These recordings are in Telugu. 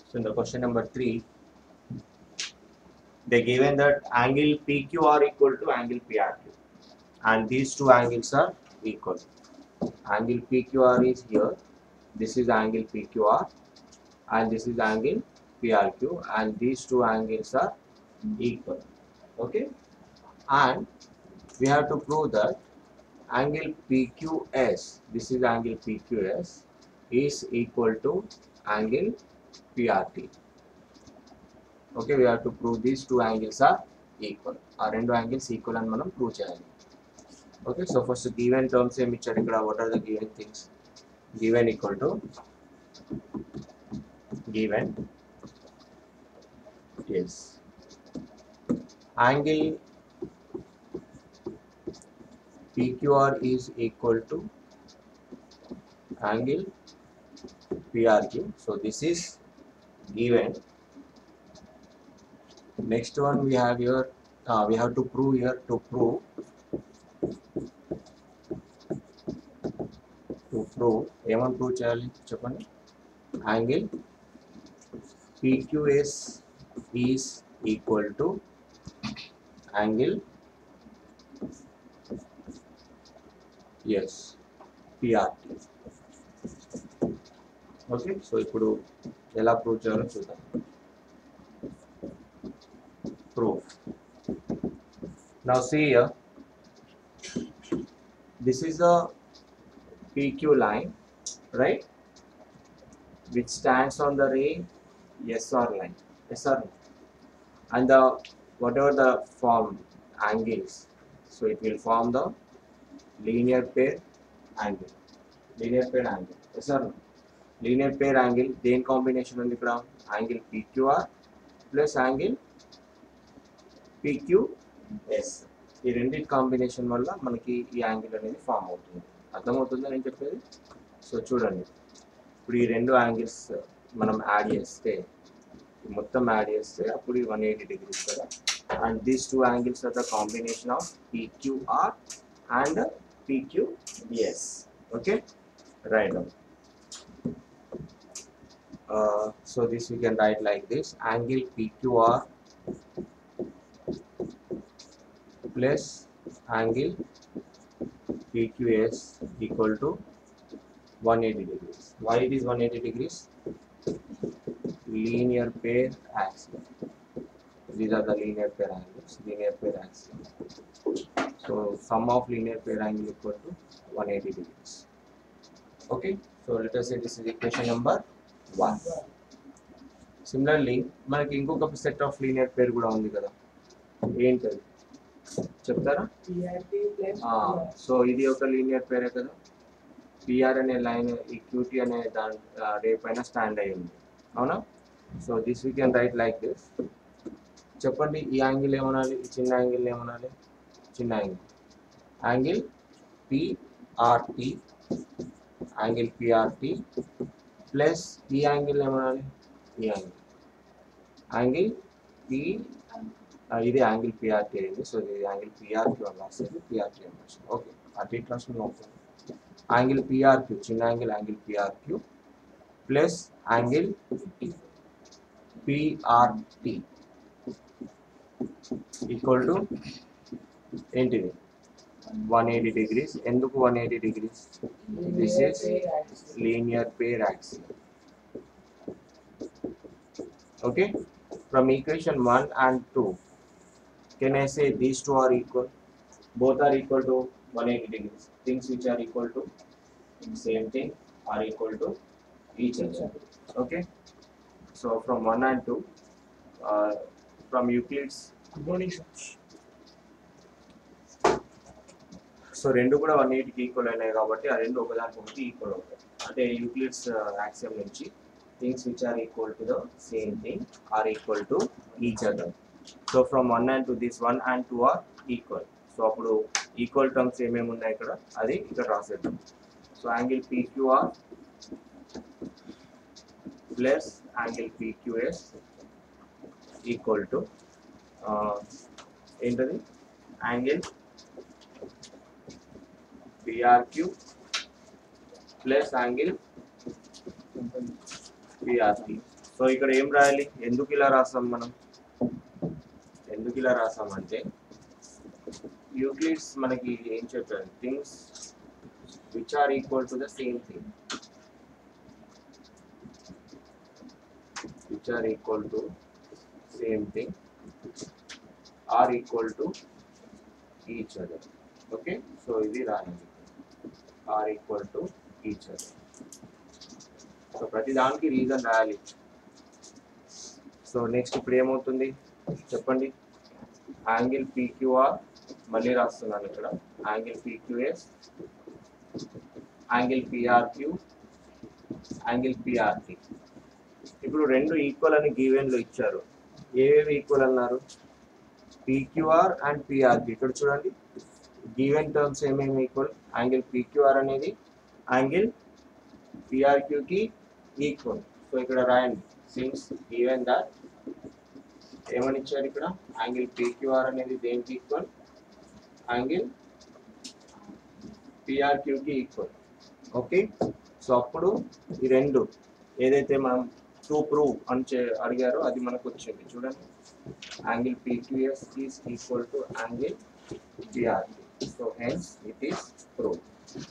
So in the question number three, they given that angle PQ are equal to angle PRQ, and these two angles are equal. Angle PQR is here. This is angle PQR, and this is angle PRQ, and these two angles are equal. Okay, and we have to prove that angle PQS, this is angle PQS, is equal to angle PRT. Okay, we have to prove these two angles are equal. ఆ రెండు యాంగిల్స్ ఈక్వల్ అని మనం ప్రూవ్ చేయాలి okay so first given terms ఏమి ఇచ్చారు ఇక్కడ what are the given things given equal to given S angle PQR is equal to angle PRQ. So this is given. Next one we have here, uh, we have to prove here to prove to prove ఏమని ప్రూవ్ చేయాలి చెప్పండి angle PQS is equal to angle S PRT okay so ఇప్పుడు ఎలా ప్రూవ్ చేయాలో చూద్దాం proof now see this is the PQ line right which stands on the ray SR line SR and the whatever the form angles so it will form the linear pair angle linear pair angle yes or no linear pair angle దేని కాంబినేషన్ ఉంది ఇక్కడ angle PQR plus angle PQS ఈ రెండింటి కాంబినేషన్ వల్ల మనకి ఈ యాంగిల్ అనేది ఫామ్ అవుతుంది అర్థమవుతుందా నేను చెప్పేది సో చూడండి ఇప్పుడు ఈ రెండు యాంగిల్స్ మనం యాడ్ చేస్తే ఈ మొత్తం యాడ్ చేస్తే అప్పుడు వన్ ఎయిటీ డిగ్రీస్ కదా and these two angles are the combination of PQR and PQS. Okay, right now. Uh, so this we can write like this: angle PQR plus angle PQS equal to 180 degrees. Why it is 180 degrees? Linear pair axiom. These are the linear pair angles. Linear pair axiom. So sum of linear pair angle equal to 180 degrees. Okay, so let us say this is equation number 1. Similarly మనకి ఇంకొక సెట్ ఆఫ్ లీనియర్ పేర్ కూడా ఉంది కదా ఏంటది చెప్తారా సో ఇది ఒక లీనియర్ పేరే కదా పిఆర్ అనే లైన్ ఈ క్యూటీ అనే దాని రే పైన స్టాండ్ అయి ఉంది అవునా so this we can write like this చెప్పండి ఈ యాంగిల్ ఏమనాలి ఈ చిన్న యాంగిల్ ఏమనాలి చిన్న angle angle PRT angle PRT plus ఈ యాంగిల్ ఏమనాలి ఈ యాంగిల్ యాంగిల్ పి ఇది యాంగిల్ పిఆర్టీ అయింది సో ఇది యాంగిల్ పిఆర్క్యూ అని రాసేది పిఆర్టీ అని రాసింది ఓకే అటు ఇటు రాసుకుని అవుతుంది యాంగిల్ పిఆర్క్యూ చిన్న angle angle PRQ plus angle PRT equal to ఏంటిది వన్ ఎయిటీ డిగ్రీస్ ఎందుకు one eighty degrees this is linear pair axis okay from equation 1 and 2 can i say these two are equal both are equal to 180 degrees things which are equal to same thing are equal to each other okay so from 1 and 2 uh, from euclid's సో రెండు కూడా వన్ ఎయిటీకి ఈక్వల్ అయినాయి కాబట్టి ఆ రెండు ఒకదానికొకటి ఈక్వల్ అవుతాయి అంటే యూక్లిడ్స్ యాక్సియం నుంచి things which are equal to the same thing are equal to each other. So from 1 and 2 this 1 and 2 are equal. సో అప్పుడు ఈక్వల్ టర్మ్స్ ఏమేమి ఉన్నాయి ఇక్కడ అది ఇక్కడ రాసేద్దాం so angle PQR plus angle PQS equal to ఏంటది angle PRQ plus angle PRT so ఇక్కడ ఏం రాయాలి ఎందుకు ఇలా రాసాం మనం ఎందుకు ఇలా రాసామంటే యూక్లిడ్స్ మనకి ఏం చెప్పారు things which are equal to the same thing which are equal to same thing are equal to each other okay so ఇది రాయాలి are equal to each other so ప్రతి దానికి రీజన్ రాయాలి సో నెక్స్ట్ ఇప్పుడు ఏమవుతుంది చెప్పండి యాంగిల్ పీక్యూఆర్ మళ్ళీ రాస్తున్నాను ఇక్కడ angle PQS angle PRQ angle PRT ఇప్పుడు రెండు ఈక్వల్ అని గివెన్లో ఇచ్చారు ఏవేవి ఈక్వల్ అన్నారు పీక్యూఆర్ అండ్ పిఆర్కి ఇక్కడ చూడండి గివెన్ టర్మ్స్ ఏమేమి ఈక్వల్ యాంగిల్ పీక్యూఆర్ అనేది యాంగిల్ పిఆర్క్యూకి ఈక్వల్ సో ఇక్కడ రాయండి సిన్స్ గివెన్ దట్ ఏమని ఇచ్చారు ఇక్కడ యాంగిల్ పీక్యూఆర్ అనేది దేనికి ఈక్వల్ యాంగిల్ పిఆర్క్యూకి ఈక్వల్ ఓకే సో అప్పుడు ఈ రెండు ఏదైతే మనం టూ ప్రూవ్ అని చే- అడిగారో అది మనకు వచ్చింది చూడండి angle PQS is equal to angle PRQ. So hence it is proved.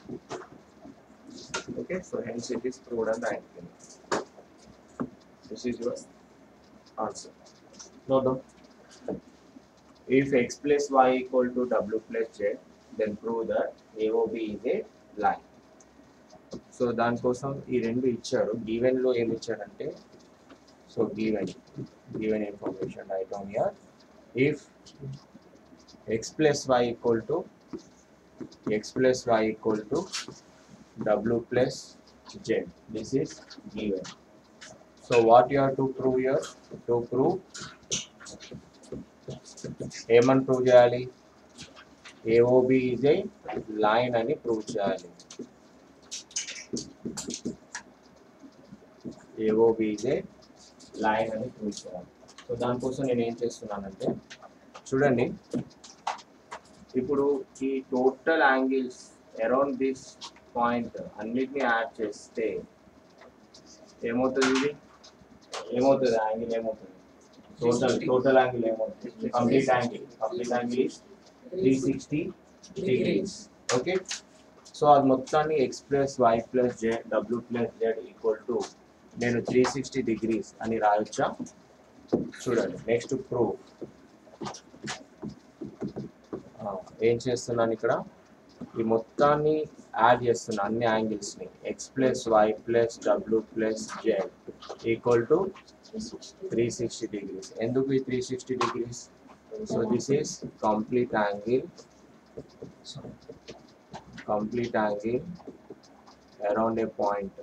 Okay, so hence it is proved and angle. This is your answer. No, no. If x plus y equal to w plus z, then prove that AOB is a line. So దానికోసం ఈ రెండు ఇచ్చారు గివెన్ లో ఏమి ఇచ్చాడంటే so given given information right down here if x plus y equal to x plus y equal to w plus z this is given so what you have to prove here to prove ఏమని ప్రూవ్ చేయాలి ఏఓబి ఈజ్ ఏ లైన్ అని ప్రూవ్ చేయాలి ఏఓబి ఈజ్ ఏ లైన్ అని ప్రూవ్ చేయాలి సో దానికోసం నేను ఏం చేస్తున్నానంటే చూడండి ఇప్పుడు ఈ total angles around this point అన్నిటిని యాడ్ చేస్తే ఏమవుతుంది ఇది ఏమవుతుంది యాంగిల్ ఏమవుతుంది టోటల్ టోటల్ యాంగిల్ ఏమవుతుంది complete angle complete angle is three sixty degrees okay so అది మొత్తాన్ని X plus Y plus Z W plus Z equal to నేను త్రీ సిక్స్టీ డిగ్రీస్ అని రాయొచ్చా చూడండి నెక్స్ట్ ప్రూవ్ ఏం చేస్తున్నాను ఇక్కడ ఈ మొత్తాన్ని యాడ్ చేస్తున్నా అన్ని యాంగిల్స్ ని X plus Y plus W plus Z equal to three sixty degrees ఎందుకు ఈ three sixty degrees so this is complete angle complete angle around a point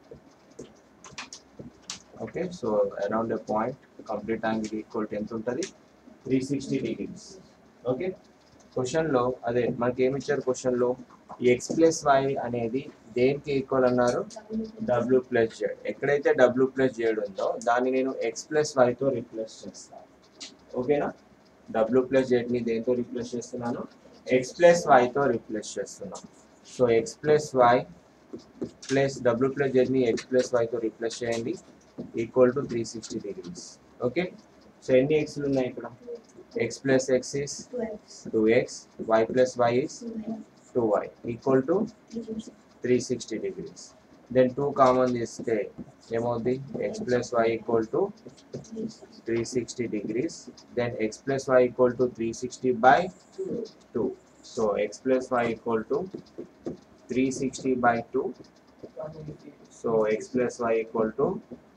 okay so around a point complete angle equal to ఎంత ఉంటుంది త్రీ సిక్స్టీ డిగ్రీస్ ఓకే క్వశ్చన్లో అదే మనకి ఏమి ఇచ్చారు క్వశ్చన్లో ఈ ఎక్స్ ప్లస్ వై అనేది దేనికి ఈక్వల్ అన్నారు డబ్ల్యూ ప్లస్ జెడ్ ఎక్కడైతే డబ్ల్యూ ప్లస్ జెడ్ ఉందో దాన్ని నేను ఎక్స్ ప్లస్ వైతో రీప్లేస్ చేస్తాను ఓకేనా డబ్ల్యూ ప్లస్ జెడ్ని దేంతో రీప్లేస్ చేస్తున్నాను ఎక్స్ ప్లస్ వైతో రీప్లేస్ చేస్తున్నాను so X plus Y plus W plus జెడ్ని ఎక్స్ ప్లస్ వైతో రీప్లేస్ చేయండి equal to three sixty degrees okay so ఎన్ని ఎక్స్లు ఉన్నాయి ఇక్కడ X plus X is two X Y plus Y is two Y equal to three sixty degrees then two common తీస్తే ఏమవుద్ది X plus Y equal to three sixty degrees then X plus Y equal to three sixty by two so X plus Y equal to three sixty by two so X plus Y equal to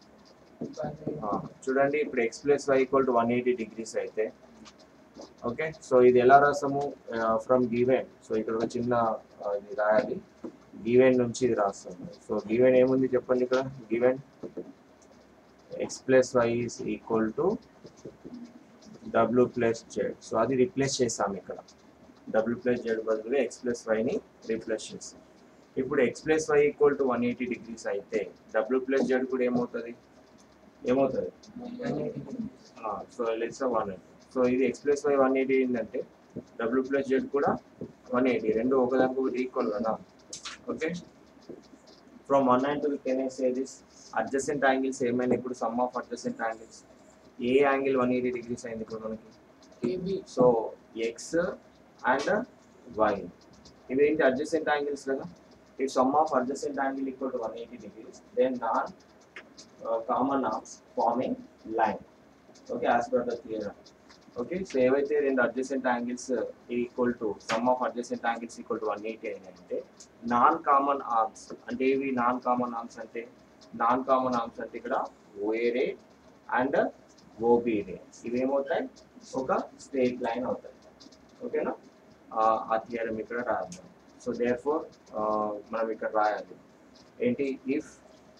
చూడండి ఇప్పుడు X plus Y equal to one eighty degrees అయితే ఓకే సో ఇది ఎలా రాసాము ఫ్రమ్ గివెన్ సో ఇక్కడ ఒక చిన్న ఆ, ఇది రాయాలి గివెన్ నుంచి ఇది రాస్తాము సో గివెన్ ఏముంది చెప్పండి ఇక్కడ given X plus Y is equal to W plus Z so అది రిప్లేస్ చేసాము ఇక్కడ డబ్ల్యూ ప్లస్ జెడ్ బదులు ఎక్స్ ప్లస్ వైని రిప్లేస్ చేసాం ఇప్పుడు X plus Y equal to one eighty degrees అయితే డబ్ల్యూ ప్లస్ జెడ్ కూడా ఏమవుతుంది ఏమవుతుంది so let's one eighty so ఇది X plus Y one eighty ఏంటంటే డబ్ల్యూ ప్లస్ జెడ్ కూడా వన్ ఎయిటీ రెండు ఒకదానికి ఒకటి ఈక్వల్ కదా okay from one nine to can I say this adjacent angles ఏమైనా ఇప్పుడు sum of adjacent angles a angle one eighty degrees అయింది ఇప్పుడు మనకి AB so X and Y ఇవేంటి అడ్జసెంట్ యాంగిల్స్ కదా if sum of adjacent angle equal to one eighty degrees then non common arms forming line okay as per the theorem okay so ఏవైతే రెండు adjacent angles equal to sum of adjacent angles equal to one eighty అయినాయంటే నాన్ కామన్ ఆర్మ్స్ అంటే ఇవి నాన్ కామన్ ఆర్మ్స్ అంటే నాన్ కామన్ ఆర్మ్స్ అంటే ఇక్కడ ఓఏ అండ్ ఓబీ రే ఇవేమవుతాయి ఒక స్ట్రేట్ లైన్ అవుతాయి ఓకేనా ఆ- ఆ థియరం ఇక్కడ రాద్దాం సో దేర్ ఫోర్ మనం ఇక్కడ రాయాలి ఏంటి if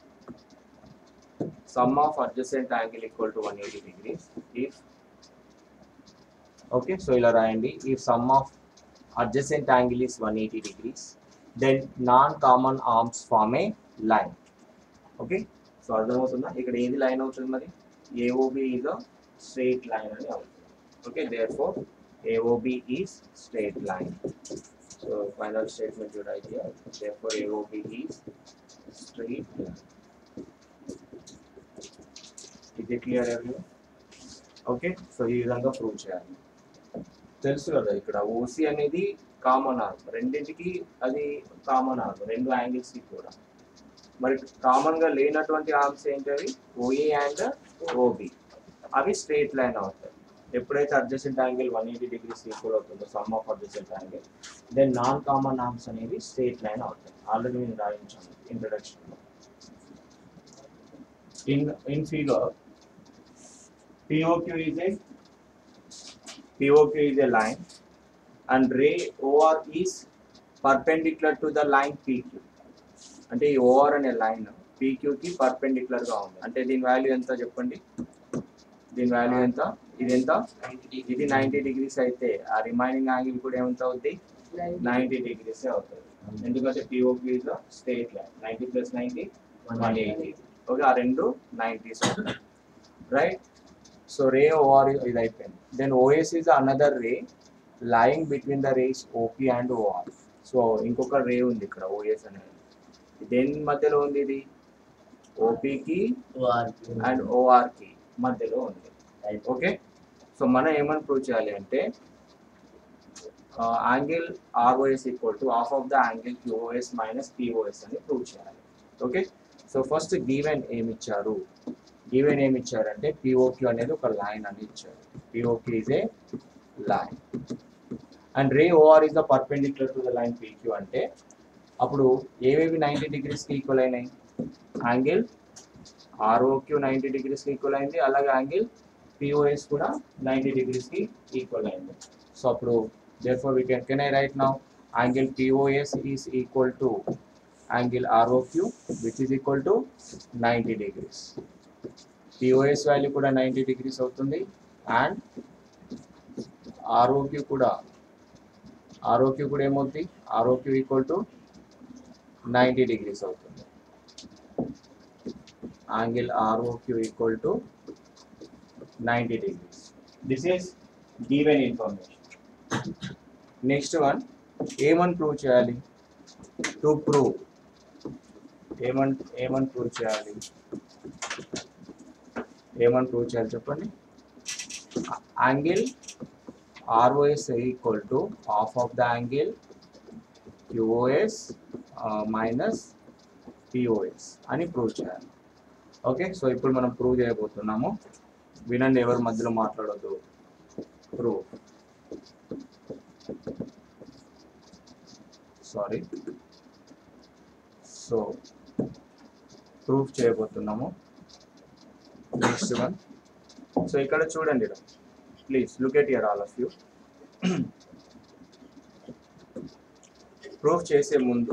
sum of adjacent angle equal to one eighty degrees if okay so ఇలా రాయండి if sum of adjacent angle is one eighty degrees then non common arms form a line okay so అర్థమవుతుందా ఇక్కడ ఏది లైన్ అవుతుంది మరి AOB is a straight line అని అవుతుంది okay therefore AOB is straight line so final statement you write here therefore AOB is straight line ఇది క్లియర్ ఎవరి ఓకే సో ఈ విధంగా ప్రూవ్ చేయాలి తెలుసు కదా ఇక్కడ ఓసి అనేది కామన్ ఆర్మ్ రెండింటికి అది కామన్ ఆర్మ్ రెండు యాంగిల్స్ కి కూడా మరి కామన్ గా లేనటువంటి ఆర్మ్స్ ఏంటి అవి ఓఏ అండ్ ఓబి అవి స్ట్రైట్ లైన్ అవుతాయి ఎప్పుడైతే adjacent angle one eighty degrees equal అవుతుందో sum of adjacent angle then non common arms అనేవి స్ట్రైట్ లైన్ అవుతాయి ఆల్రెడీ నేను రాయించాను ఇంట్రడక్షన్ లో in in figure POQ is a POQ is a line and ray OR is perpendicular to the line PQ అంటే ఈ ఓఆర్ అనే లైన్ పీక్యూకి పర్పెండిక్యులర్ గా ఉంది అంటే దీని వాల్యూ ఎంత చెప్పండి దీని వాల్యూ ఎంత ఇది ఎంత ఇది నైంటీ డిగ్రీస్ అయితే ఆ రిమైనింగ్ యాంగిల్ కూడా ఏమంత అవుతుంది నైంటీ డిగ్రీస్ అవుతుంది ఎందుకంటే POP is state line ninety plus ninety one eighty okay ఆ రెండు nineties right so ray OR ఇది అయిపోయింది then OS is another ray lying between the rays OP and OR so ఇంకొక రే ఉంది ఇక్కడ ఓఎస్ అనేది దేని మధ్యలో ఉంది ఇది ఓపీకి అండ్ ఓఆర్కి మధ్యలో ఉంది ఓకే సో మనం ఏమని ప్రూవ్ చేయాలి అంటే angle ROS equal to half of the angle QOS minus POS అని ప్రూవ్ చేయాలి ఓకే సో ఫస్ట్ గివెన్ ఏమి ఇచ్చారు గివెన్ ఏమి ఇచ్చారంటే పిఓక్యూ అనేది ఒక లైన్ అని ఇచ్చారు POQ is a line and ray OR is the perpendicular to the line PQ అంటే అప్పుడు ఏవేవి నైంటీ డిగ్రీస్కి ఈక్వల్ అయినాయి యాంగిల్ ఆర్ఓక్యూ నైంటీ డిగ్రీస్కి ఈక్వల్ అయింది అలాగే యాంగిల్ పిఓఎస్ కూడా నైంటీ డిగ్రీస్కి ఈక్వల్ అయింది సో అప్పుడు therefore we can can I write now angle POS is equal to angle ROQ which is equal to 90 degrees POS value కూడా 90 డిగ్రీస్ అవుతుంది అండ్ ROQ కూడా ROQ కూడా ఏమవుతుంది ROQ ఈక్వల్ టు 90 డిగ్రీస్ అవుతుంది angle ROQ equal to 90 degrees this is given information next one ఏమని ప్రూవ్ చేయాలి టు ప్రూవ్ ఏమని ఏమని ప్రూవ్ చేయాలి ఏమని ప్రూవ్ చేయాలి చెప్పండి angle ROS equal to half of the angle QOS minus POS అని ప్రూవ్ చేయాలి ఓకే సో ఇప్పుడు మనం ప్రూవ్ చేయబోతున్నాము వినండి ఎవరి మధ్యలో మాట్లాడొద్దు ప్రూవ్ సారీ సో ప్రూఫ్ చేయబోతున్నాము నెక్స్ట్ వన్ సో ఇక్కడ చూడండి please look at here all of you proof చేసే ముందు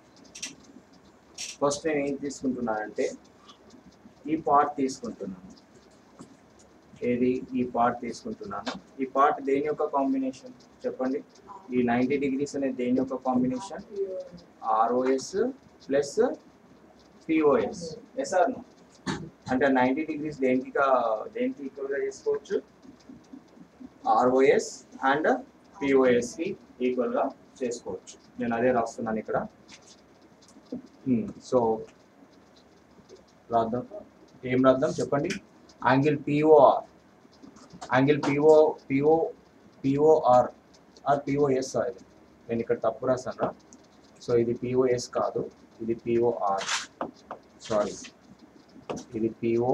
ఫస్ట్ నేను ఏం తీసుకుంటున్నానంటే ఈ పార్ట్ తీసుకుంటున్నాను ఏది ఈ పార్ట్ తీసుకుంటున్నాను ఈ పార్ట్ దేని యొక్క కాంబినేషన్ చెప్పండి ఈ నైంటీ డిగ్రీస్ అనేది దేని యొక్క combination ROS plus POS yes or no అంటే నైంటీ డిగ్రీస్ దేనికి కా- దేనికి ఈక్వల్గా చేసుకోవచ్చు ఆర్ఓఎస్ అండ్ పిఓఎస్కి ఈక్వల్గా చేసుకోవచ్చు నేను అదే రాస్తున్నాను ఇక్కడ సో రాద్దాం ఏం రాద్దాం చెప్పండి angle POR angle PO PO POR R POS ఇది నేను ఇక్కడ తప్పు రాసాను సో ఇది పిఓఎస్ కాదు ఇది పిఓఆర్ సారీ ఇది PO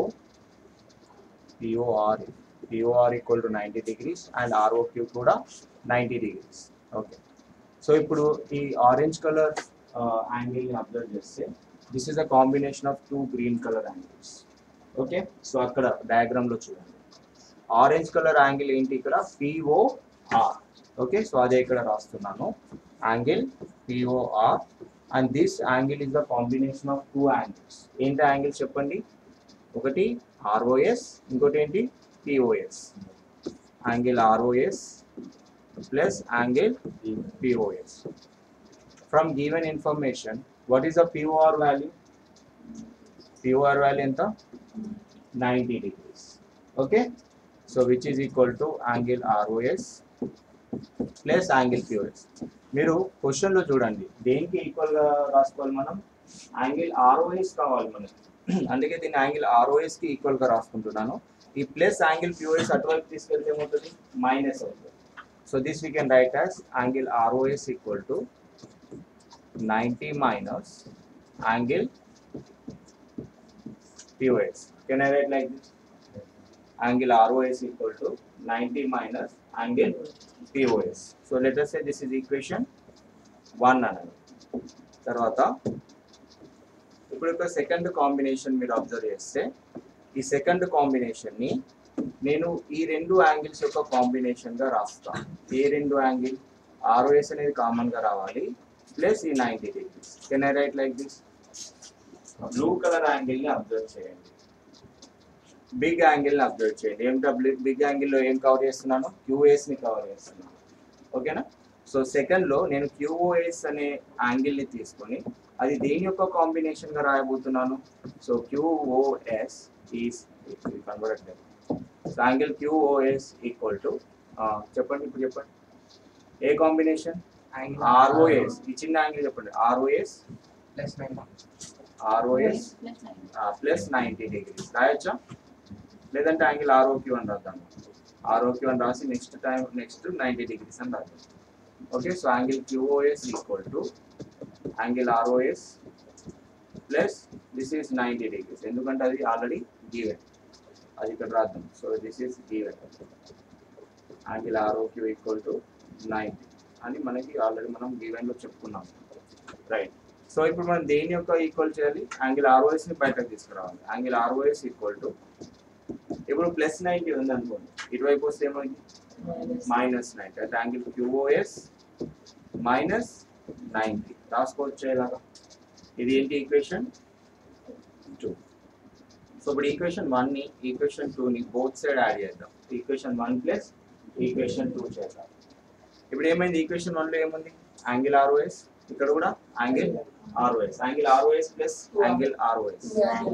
POR POR equal to ninety degrees and ROQ కూడా నైంటీ డిగ్రీస్ ఓకే సో ఇప్పుడు ఈ ఆరెంజ్ కలర్ యాంగిల్ని అబ్జర్వ్ చేస్తే this is a combination of two green colour angles okay so అక్కడ డయాగ్రామ్లో చూడండి ఆరెంజ్ కలర్ యాంగిల్ ఏంటి ఇక్కడ పిఓఆర్ ఓకే సో అదే ఇక్కడ రాస్తున్నాను angle POR and this angle is the combination of two angles ఏంటి యాంగిల్స్ చెప్పండి ఒకటి ఆర్ఓఎస్ ఇంకోటి ఏంటి POS angle ROS plus angle POS from given information what is the POR value POR value ఎంత ninety degrees okay so which is equal to angle ROS plus angle POS మీరు క్వశ్చన్లో చూడండి దేనికి ఈక్వల్గా రాసుకోవాలి మనం యాంగిల్ ఆర్ఓఎస్ కావాలి మనకి అందుకే దీన్ని యాంగిల్ ఆర్ఓఎస్ కి ఈక్వల్ గా రాసుకుంటున్నాను ఈ ప్లస్ యాంగిల్ పిఓఎస్ అటువైపు తీసుకెళ్తే ఏమవుతుంది మైనస్ అవుతుంది so this we can write as angle ROS equal to ninety minus angle POS can I write like this angle ROS equal to ninety minus angle POS so let us say this is equation one అన్నది తర్వాత ఇప్పుడు ఒక సెకండ్ కాంబినేషన్ మీరు అబ్జర్వ్ చేస్తే ఈ సెకండ్ కాంబినేషన్ని నేను ఈ రెండు యాంగిల్స్ యొక్క కాంబినేషన్ గా రాస్తాను ఏ రెండు యాంగిల్ ఆర్ఓఎస్ అనేది కామన్ గా రావాలి ప్లస్ ఈ ninety degrees can I write like this blue colour angle ని అబ్జర్వ్ చేయండి బిగ్ యాంగిల్ ని అబ్జర్వ్ చేయండి ఏమిటో బిగ్ యాంగిల్ లో ఏం కవర్ చేస్తున్నాను క్యూఎస్ ని కవర్ చేస్తున్నాను ఓకేనా సో సెకండ్ లో నేను క్యూఓఎస్ అనే యాంగిల్ ని తీసుకొని అది దేని యొక్క కాంబినేషన్ గా రాయబోతున్నాను so QOS is converted so angle QOS equal to చెప్పండి ఇప్పుడు చెప్పండి ఏ కాంబినేషన్ ఆర్ఓఎస్ ఈ చిన్న యాంగిల్ చెప్పండి ROS plus nine ROS plus ninety degrees రాయొచ్చా లేదంటే యాంగిల్ ఆర్ఓక్యూ అని రాద్దాం ఆర్ఓక్యూ అని రాసి next time next ninety degrees అని రాద్దాం okay so angle QOS equal to angle ROS plus this is ninety degrees ఎందుకంటే అది ఆల్రెడీ గివెన్ అది ఇక్కడ రాద్దాం so this is given angle ROQ equal to ninety అని మనకి ఆల్రెడీ మనం గివెన్లో చెప్పుకున్నాం రైట్ సో ఇప్పుడు మనం దేని యొక్క ఈక్వల్ చేయాలి యాంగిల్ ఆర్ఓఎస్ ని బయటకు తీసుకురావాలి యాంగిల్ ఆర్ఓఎస్ ఈక్వల్ టు ఇప్పుడు ప్లస్ నైంటీ ఉంది అనుకోండి ఇటువైపు వస్తే ఏమైంది మైనస్ నైంటీ అంటే యాంగిల్ క్యూఓఎస్ మైనస్ నైంటీ రాసుకోవచ్చు ఇలాగా ఇది ఏంటి ఈక్వేషన్ టూ సో ఇప్పుడు ఈక్వేషన్ వన్ని ఈక్వేషన్ టూని బోత్ సైడ్ యాడ్ చేద్దాం equation one plus equation two చేద్దాం ఇప్పుడు ఏమైంది ఈక్వేషన్ వన్లో ఏముంది యాంగిల్ ఆర్ఓఎస్ ఇక్కడ కూడా angle ROS angle ROS plus angle ROS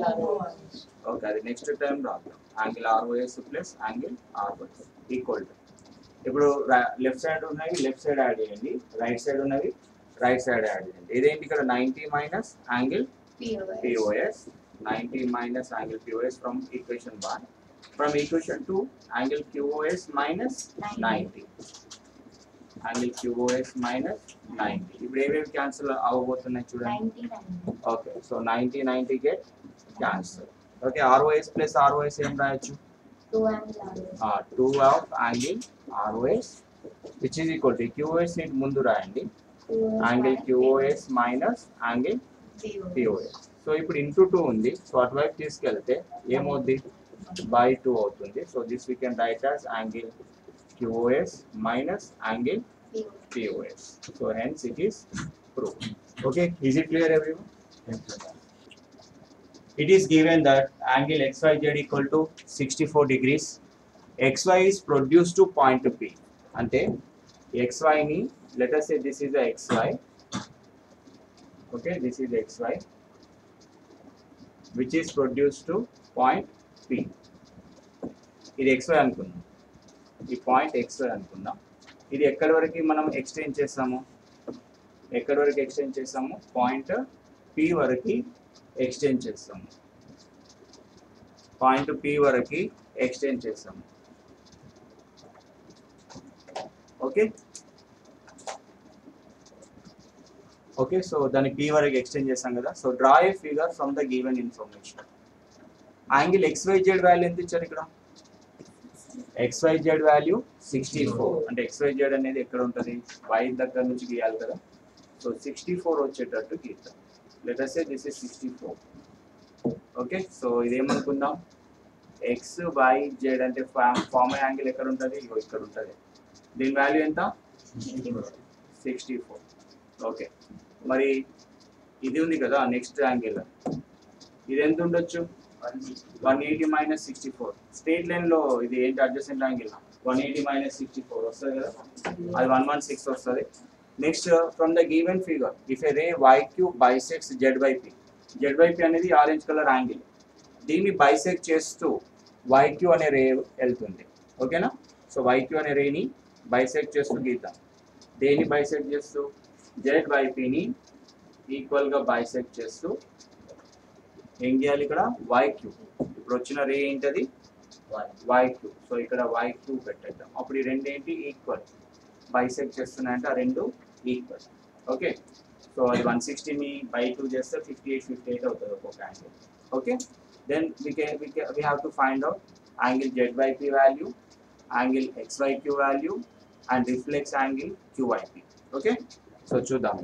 okay అది నెక్స్ట్ టైం రాద్దాం angle ROS plus angle ROS equal to ఇప్పుడు లెఫ్ట్ సైడ్ ఉన్నవి లెఫ్ట్ సైడ్ యాడ్ చేయండి రైట్ సైడ్ ఉన్నవి రైట్ సైడ్ యాడ్ చేయండి ఇదేంటి ఇక్కడ ninety minus angle POS ninety minus angle POS from equation one from equation two angle QOS minus ninety angle QOS minus ninety ఇప్పుడు ఏవేవి క్యాన్సిల్ అవ్వబోతున్నాయి చూడండి okay so ninety ninety get cancel okay ROS plus ROS ఏం రాయొచ్చు two of angle ROS which is equal to QOS ని ముందు రాయండి angle QOS minus angle POS so ఇప్పుడు ఇంటూ టూ ఉంది సో అటువైపు తీసుకెళ్తే ఏమవుద్ది బై టూ అవుతుంది so this we can write as angle QOS minus angle POS so hence it is prove okay is it clear everyone it is given that angle xyz equal to 64 degrees xy is produced to point p అంటే xy ని let us say this is the xy okay this is xy which is produced to point p ఇది xy అనుకుందాం ఈ పాయింట్ xy అనుకుందాం ఇది ఎక్కడి వరకు మనం ఎక్స్టెండ్ చేస్తాము ఎక్కడి వరకు ఎక్స్టెండ్ చేస్తాము పాయింట్ p వరకు ఎక్స్టెండ్ చేస్తాము పాయింట్ పి వరకు ఎక్స్టెండ్ చేస్తాము ఓకే ఓకే సో దాన్ని పి వరకు ఎక్స్టెండ్ చేస్తాం కదా so draw a figure from the given information angle XYZ value ఎంత ఇచ్చారు ఇక్కడ ఎక్స్వైజెడ్ వాల్యూ సిక్స్టీ ఫోర్ అంటే ఎక్స్వైజెడ్ అనేది ఎక్కడ ఉంటుంది వై దగ్గర నుంచి గీయాలి కదా సో సిక్స్టీ ఫోర్ వచ్చేటట్టు గీద్దాం letters this is sixty four okay so ఇదేమనుకుందాం ఎక్స్ వై జెడ్ అంటే ఫార్మ్ యాంగిల్ ఎక్కడ ఉంటుంది ఇగో ఇక్కడ ఉంటుంది దీని వాల్యూ ఎంత సిక్స్టీ ఫోర్ ఓకే మరి ఇది ఉంది కదా నెక్స్ట్ యాంగిల్ ఇది ఎంత ఉండొచ్చు one eighty minus sixty four straight line లో ఇది ఏంటి adjacent angle one eighty minus sixty four వస్తుంది కదా అది వన్ వన్ సిక్స్ వస్తుంది next from the given figure if a ray Y Q bisects Z Y P Z Y P అనేది ఆరెంజ్ కలర్ యాంగిల్ దీన్ని బైసెక్ట్ చేస్తూ వైక్యూ అనే రే వెళ్తుంది ఓకేనా సో వైక్యూ అనే రేని బైసెక్ట్ చేస్తూ గీద్దాం దేన్ని బైసెక్ట్ చేస్తూ జెడ్ వైపీని ఈక్వల్గా బైసెక్ట్ చేస్తూ ఏం చేయాలి ఇక్కడ వైక్యూ ఇప్పుడు వచ్చిన రే ఏంటది వైక్యూ సో ఇక్కడ వైక్యూ పెట్టేద్దాం అప్పుడు ఈ రెండు ఏంటి ఈక్వల్ బైసెక్ట్ చేస్తున్నాయంటే ఆ రెండు ఈక్వల్ ఓకే సో అది వన్ సిక్స్టీని బై టూ చేస్తే ఫిఫ్టీ ఎయిట్ ఫిఫ్టీ ఎయిట్ అవుతుంది ఒక్కొక్క angle okay then we can we can we have to find out angle zyp value angle xyq value and reflex angle qyp okay so చూద్దాం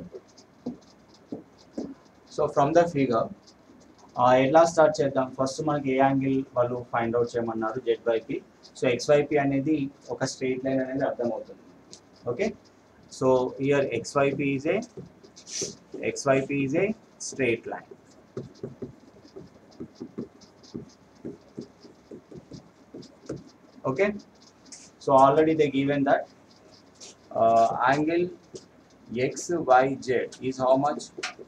సో ఫ్రమ్ ద ఫిగర్ ఎట్లా స్టార్ట్ చేద్దాం ఫస్ట్ మనకి ఏ యాంగిల్ వాళ్ళు ఫైండ్ అవుట్ చేయమన్నారు జెడ్ వైపి సో ఎక్స్వైపి అనేది ఒక స్ట్రేట్ లైన్ అనేది అర్థమవుతుంది okay so here XYP is a XYP is a straight line okay so already they given that uh, angle x y z is how much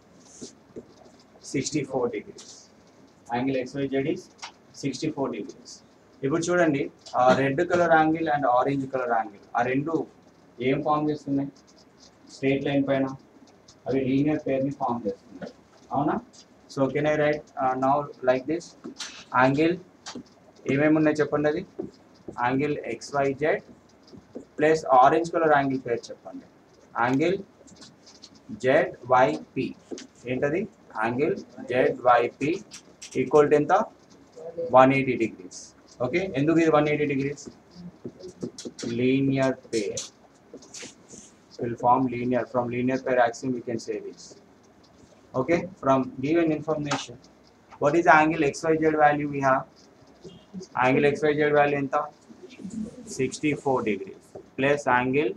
64 degrees angle x y z is 64 degrees ఇప్పుడు చూడండి ఆ red colour angle and orange colour angle ఆ రెండు ఏం ఫామ్ చేస్తున్నాయి స్ట్రేట్ లైన్ పైన అవి లీనియర్ పేర్ని ఫామ్ చేస్తున్నాయి అవునా so can I right now like this angle ఏమేమి ఉన్నాయి చెప్పండి అది angle XYZ plus orange colour angle పేరు చెప్పండి యాంగిల్ జెడ్ వైపి ఏంటది angle Z YP equal to ఎంత వన్ ఎయిటీ డిగ్రీస్ ఓకే ఎందుకు ఇది one eighty degrees linear pair will form linear from linear pair axiom we can say this okay from given information what is the angle xyz value we have angle xyz value ఎంత 64 degrees plus angle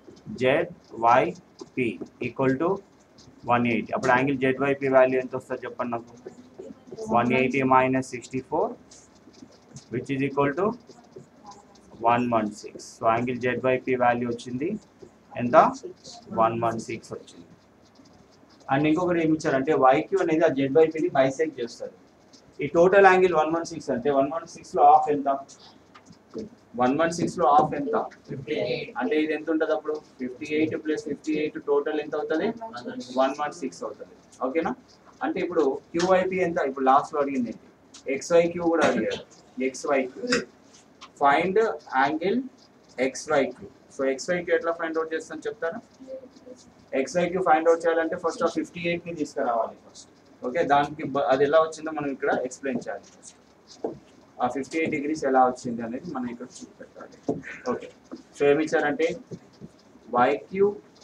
zyp equal to 180 అప్పుడు యాంగిల్ zyp వాల్యూ ఎంత వస్తుంది చెప్పండి నాకు 180 minus sixty four which is equal to one one six so angle zyp value వచ్చింది ఎంత వన్ వన్ సిక్స్ వచ్చింది అండ్ ఇంకొకటి ఏమి ఇచ్చారంటే వైక్యూ అనేది ఆ జెడ్ వైపీని బైసెక్ట్ చేస్తారు ఈ total angle one one six అంటే వన్ వన్ సిక్స్ లో ఆఫ్ ఎంత వన్ వన్ సిక్స్ లో ఆఫ్ ఎంత అంటే ఇది ఎంత ఉంటుంది అప్పుడు fifty eight plus fifty eight total ఎంత అవుతుంది వన్ వన్ సిక్స్ అవుతుంది ఓకేనా అంటే ఇప్పుడు క్యూఐపి ఎంత ఇప్పుడు లాస్ట్ లో అడిగింది ఏంటి ఎక్స్వై క్యూ కూడా అడిగారు XY Q find angle XY Q so XY Q ఎట్లా ఫైండ్ అవుట్ చేస్తాను చెప్తారా ఎక్స్వై క్యూ ఫైండ్ అవుట్ చేయాలంటే ఫస్ట్ ఆ ఫిఫ్టీ ఎయిట్ ని తీసుకురావాలి ఫస్ట్ ఓకే దానికి బ- అది ఎలా వచ్చిందో మనం ఇక్కడ ఎక్స్ప్లెయిన్ చేయాలి ఫస్ట్ ఆ ఫిఫ్టీ ఎయిట్ డిగ్రీస్ ఎలా వచ్చింది అనేది మనం ఇక్కడ చూపెట్టాలి ఓకే సో ఏమి ఇచ్చారంటే YQ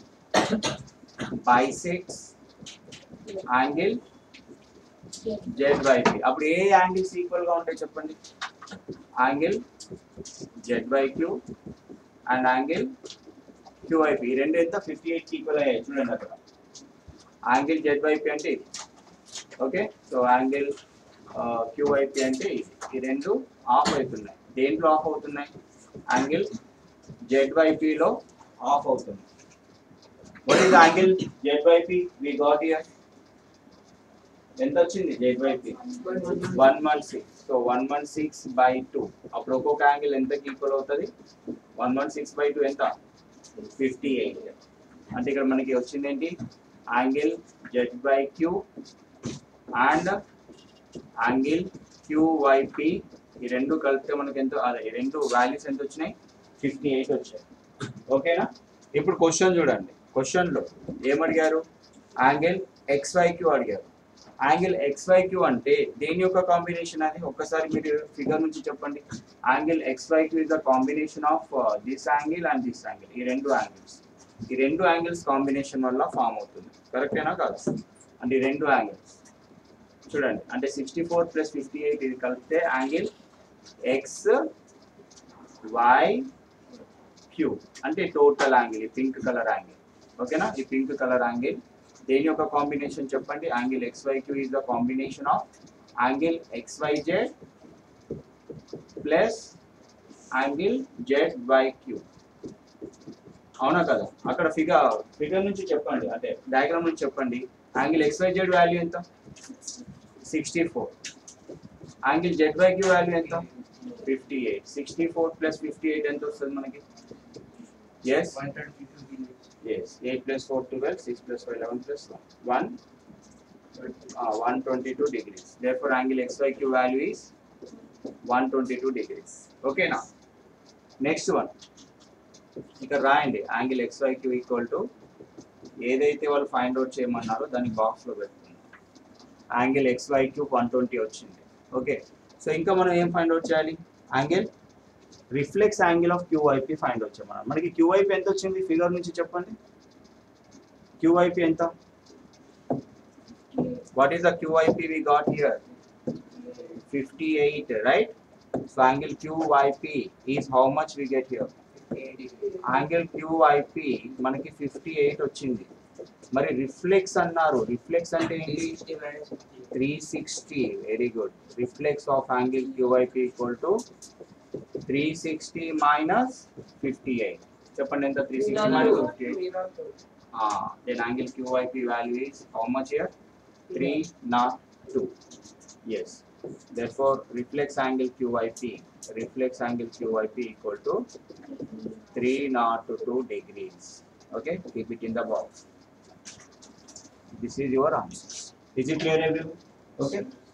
bisects angle Z YP అప్పుడు ఏ యాంగిల్స్ ఈక్వల్ గా ఉంటాయి చెప్పండి angle Z YQ and angle QYP ఈ రెండు ఎంత ఫిఫ్టీ ఎయిట్ ఈక్వల్ అయ్యాయి చూడండి అక్కడ యాంగిల్ జెడ్ వైపి అంటే ఇది ఓకే సో యాంగిల్ క్యూఐపి అంటే ఇది ఈ రెండు ఆఫ్ అవుతున్నాయి దేంట్లో ఆఫ్ అవుతున్నాయి యాంగిల్ జెడ్ వైపీలో ఆఫ్ అవుతుంది what is angle Z YP we got here ఎంత వచ్చింది Z YP one one six so one one six by two అప్పుడు ఒక్కొక్క యాంగిల్ ఎంతకి ఈక్వల్ అవుతుంది one one six by two ఎంత ఫిఫ్టీ ఎయిట్ అంటే ఇక్కడ మనకి వచ్చింది ఏంటి angle Z by Q and angle QYP ఈ రెండు కలిపితే మనకి ఎంత అదే ఈ రెండు వాల్యూస్ ఎంత వచ్చినాయి ఫిఫ్టీ ఎయిట్ వచ్చాయి ఓకేనా ఇప్పుడు క్వశ్చన్ చూడండి క్వశ్చన్లో ఏమడిగారు యాంగిల్ ఎక్స్వైక్యూ అడిగారు యాంగిల్ ఎక్స్వైక్యూ అంటే దేని యొక్క కాంబినేషన్ అది ఒక్కసారి మీరు ఫిగర్ నుంచి చెప్పండి angle XYQ is the combination of this angle and this angle ఈ రెండు యాంగిల్స్ ఈ రెండు యాంగిల్స్ కాంబినేషన్ వల్ల ఫామ్ అవుతుంది కరెక్టేనా కాదు అంటే ఈ రెండు యాంగిల్స్ చూడండి అంటే sixty four plus fifty eight ఇది కలిపితే యాంగిల్ ఎక్స్ వై క్యూ అంటే టోటల్ యాంగిల్ ఈ పింక్ కలర్ యాంగిల్ ఓకేనా ఈ పింక్ కలర్ యాంగిల్ దేని యొక్క కాంబినేషన్ చెప్పండి angle X Y Q is the combination of angle X Y Z plus angle Z Y Q అవునా కదా అక్కడ ఫిగర్ ఫిగర్ నుంచి చెప్పండి అంటే డయాగ్రామ్ నుంచి చెప్పండి angle X Y Z value ఎంత sixty four angle Z Y Q value ఎంత fifty eight sixty four plus fifty eight ఎంత వస్తుంది మనకి yes yes eight plus four twelve six plus five eleven plus one one twenty two degrees therefore angle X Y Q value is one twenty two degrees ఓకేనా నెక్స్ట్ వన్ ఇక్కడ రాయండి angle X Y Q equal to ఏదైతే వాళ్ళు ఫైండ్ అవుట్ చేయమన్నారో దాన్ని బాక్స్లో పెట్టుకుందాం angle X Y Q one twenty వచ్చింది ఓకే సో ఇంకా మనం ఏం ఫైండ్ అవుట్ చేయాలి angle reflex angle of QYP find out చేయమన్నారు మనకి క్యూఐపి ఎంత వచ్చింది ఫిగర్ నుంచి చెప్పండి క్యూఐపి ఎంత what is the QIP we got here fifty eight right so angle QIP is how much we get here angle QIP మనకి ఫిఫ్టీ ఎయిట్ వచ్చింది మరి రిఫ్లెక్స్ అన్నారు రిఫ్లెక్స్ అంటే ఏంటి three sixty very good reflex of angle QIP equal to three sixty minus fifty eight చెప్పండి ఎంత three sixty minus fifty eight then angle QIP value is how much here three naught two is therefore reflex angle QIP reflex angle QIP equal to 3 not to 2 degrees okay keep it in the box this is your answer is it clear everyone okay